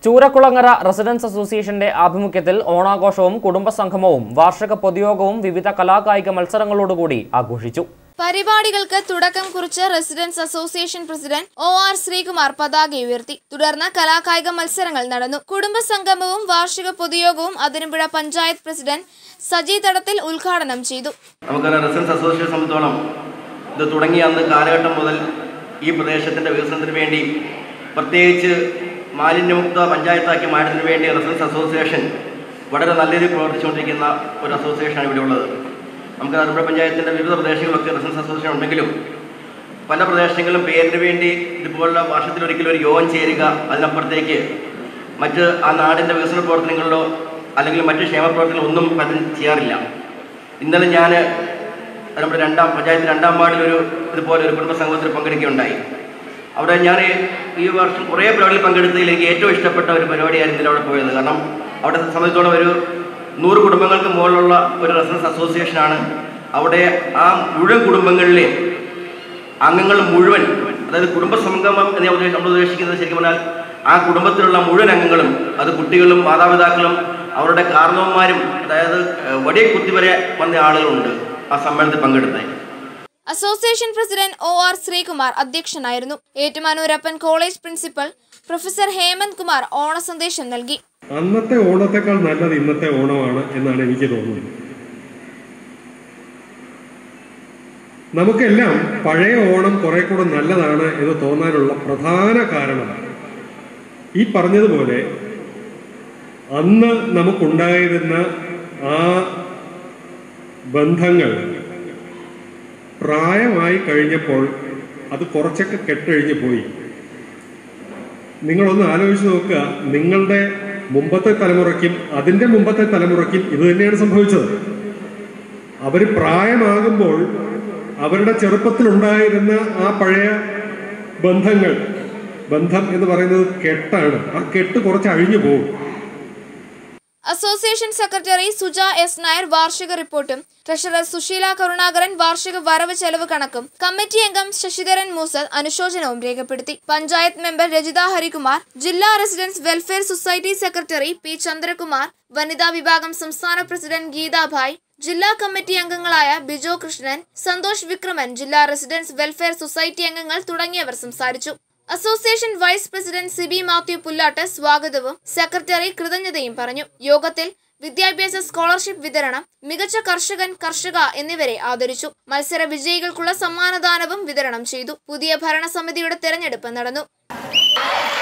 Choorakkulangara residence അസോസിയേഷന്റെ ആഭിമുഖ്യത്തിൽ ഓണാഘോഷവും കുടുംബസംഗമവും വാർഷിക പൊതുയോഗവും വിവിധ കലാകായിക മത്സരങ്ങളോടുകൂടി ആഘോഷിച്ചു പരിപാടികൾക്ക് തുടക്കം കുറിച്ച് residence association president O R Sreekumar പതാക ഉയർത്തി തുടർന്ന് കലാകായിക മത്സരങ്ങൾ നടന്നു കുടുംബസംഗമവും വാർഷിക പൊതുയോഗവും അതിരമ്പുഴ പഞ്ചായത്ത് പ്രസിഡന്റ് സജി തടത്തിൽ ഉദ്ഘാടനം ചെയ്തു നമുക്കറിയാം റെസിഡൻസ് അസോസിയേഷൻ സംബന്ധിച്ചോളം ഇത് തുടങ്ങിയ അന്ന് കാലഘട്ടം മുതൽ ഈ പ്രദേശത്തിൻ്റെ വികസനത്തിന് വേണ്ടി പ്രത്യേകിച്ച് മാലിന്യമുക്ത പഞ്ചായത്താക്കി മാറ്റുന്നതിന് വേണ്ടി റെസിഡൻസ് അസോസിയേഷൻ വളരെ നല്ല രീതിയിൽ പ്രവർത്തിച്ചുകൊണ്ടിരിക്കുന്ന ഒരു അസോസിയേഷനാണ് ഇവിടെ ഉള്ളത് നമുക്ക് ആലപ്പുഴ പഞ്ചായത്തിൻ്റെ വിവിധ പ്രദേശങ്ങളിലൊക്കെ റെസിഡൻസ് അസോസിയേഷൻ ഉണ്ടെങ്കിലും പല പ്രദേശങ്ങളിലും പേരിന് വേണ്ടി ഇതുപോലുള്ള വർഷത്തിലൊരിക്കലും ഒരു യോഗം ചേരുക അതിനപ്പുറത്തേക്ക് മറ്റ് ആ നാടിൻ്റെ വികസന പ്രവർത്തനങ്ങളിലോ അല്ലെങ്കിൽ മറ്റ് ക്ഷേമ പ്രവർത്തനങ്ങളോ ഒന്നും പലരും ചെയ്യാറില്ല ഇന്നലെ ഞാൻ നമ്മുടെ രണ്ടാം പഞ്ചായത്ത് രണ്ടാം വാർഡിലൊരു ഇതുപോലെ ഒരു കുടുംബ സംഗമത്തിൽ പങ്കെടുക്കുകയുണ്ടായി അവിടെ ഞാൻ ഈ വർഷം കുറേ പരിപാടിയിൽ പങ്കെടുത്തതിൽ എനിക്ക് ഏറ്റവും ഇഷ്ടപ്പെട്ട ഒരു പരിപാടിയായിരുന്നു ഇതിൽ അവിടെ പോയത് കാരണം അവിടെ സംബന്ധിച്ചോളം ഒരു നൂറ് കുടുംബങ്ങൾക്ക് മുകളിലുള്ള ഒരു റെസിഡൻസ് അസോസിയേഷനാണ് അവിടെ ആ മുഴുവൻ കുടുംബങ്ങളിലെയും അംഗങ്ങൾ മുഴുവൻ അതായത് കുടുംബ സംഗമം എന്ന് ഞാൻ ഉദ്ദേശി- നമ്മൾ ഉദ്ദേശിക്കുന്നത് ശരിക്കും പറഞ്ഞാൽ ആ കുടുംബത്തിലുള്ള മുഴുവൻ അംഗങ്ങളും അത് കുട്ടികളും മാതാപിതാക്കളും അവരുടെ കാരണവന്മാരും അതായത് ഏഹ്, വലിയ കുത്തി വരെ വന്ന ആളുകളുണ്ട് ആ സമ്മേളനത്തിൽ പങ്കെടുത്തത് association president O R Sreekumar അധ്യക്ഷനായിരുന്നു Ettumanoorappan college principal professor Hemanth Kumar ഓണ സന്ദേശം നൽകി അന്നത്തെ ഓണത്തെക്കാൾ നല്ലത് ഇന്നത്തെ ഓണമാണ് എന്നാണ് എനിക്ക് തോന്നുന്നത് നമുക്കെല്ലാം പഴയ ഓണം കുറെ കൂടെ നല്ലതാണ് എന്ന് തോന്നാനുള്ള പ്രധാന കാരണം ഈ പറഞ്ഞതുപോലെ അന്ന് നമുക്കുണ്ടായിരുന്ന ആ ബന്ധങ്ങൾ പ്രായമായി കഴിഞ്ഞപ്പോൾ അത് കുറച്ചൊക്കെ കെട്ടഴിഞ്ഞു പോയി നിങ്ങളൊന്ന് ആലോചിച്ച് നോക്കുക നിങ്ങളുടെ മുമ്പത്തെ തലമുറയ്ക്കും അതിന്റെ മുമ്പത്തെ തലമുറയ്ക്കും ഇത് തന്നെയാണ് സംഭവിച്ചത് അവർ പ്രായമാകുമ്പോൾ അവരുടെ ചെറുപ്പത്തിലുണ്ടായിരുന്ന ആ പഴയ ബന്ധങ്ങൾ ബന്ധം എന്ന് പറയുന്നത് കെട്ടാണ് ആ കെട്ട് കുറച്ച് അഴിഞ്ഞു പോകും association secretary Suja S Nair വാർഷിക റിപ്പോർട്ടും ട്രഷറർ സുശീല കരുണാകരൻ വാർഷിക വരവ് ചെലവ് കണക്കും കമ്മിറ്റി അംഗം ശശിധരൻ മൂസൽ അനുശോചനവും രേഖപ്പെടുത്തി പഞ്ചായത്ത് മെമ്പർ രജിത ഹരികുമാർ ജില്ലാ residence welfare society secretary P Chandrakumar വനിതാ വിഭാഗം സംസ്ഥാന പ്രസിഡന്റ് ഗീതാഭായ് ജില്ലാ കമ്മിറ്റി അംഗങ്ങളായ ബിജോ കൃഷ്ണൻ സന്തോഷ് വിക്രമൻ ജില്ലാ റെസിഡൻസ് വെൽഫെയർ സൊസൈറ്റി അംഗങ്ങൾ തുടങ്ങിയവർ സംസാരിച്ചു association vice president Siby Mathew Pullattu സ്വാഗതവും സെക്രട്ടറി കൃതജ്ഞതയും പറഞ്ഞു യോഗത്തിൽ വിദ്യാഭ്യാസ സ്കോളർഷിപ്പ് വിതരണം മികച്ച കർഷകൻ കർഷക എന്നിവരെ ആദരിച്ചു മത്സര വിജയികൾക്കുള്ള സമ്മാനദാനവും വിതരണം ചെയ്തു പുതിയ ഭരണസമിതിയുടെ തെരഞ്ഞെടുപ്പ് നടന്നു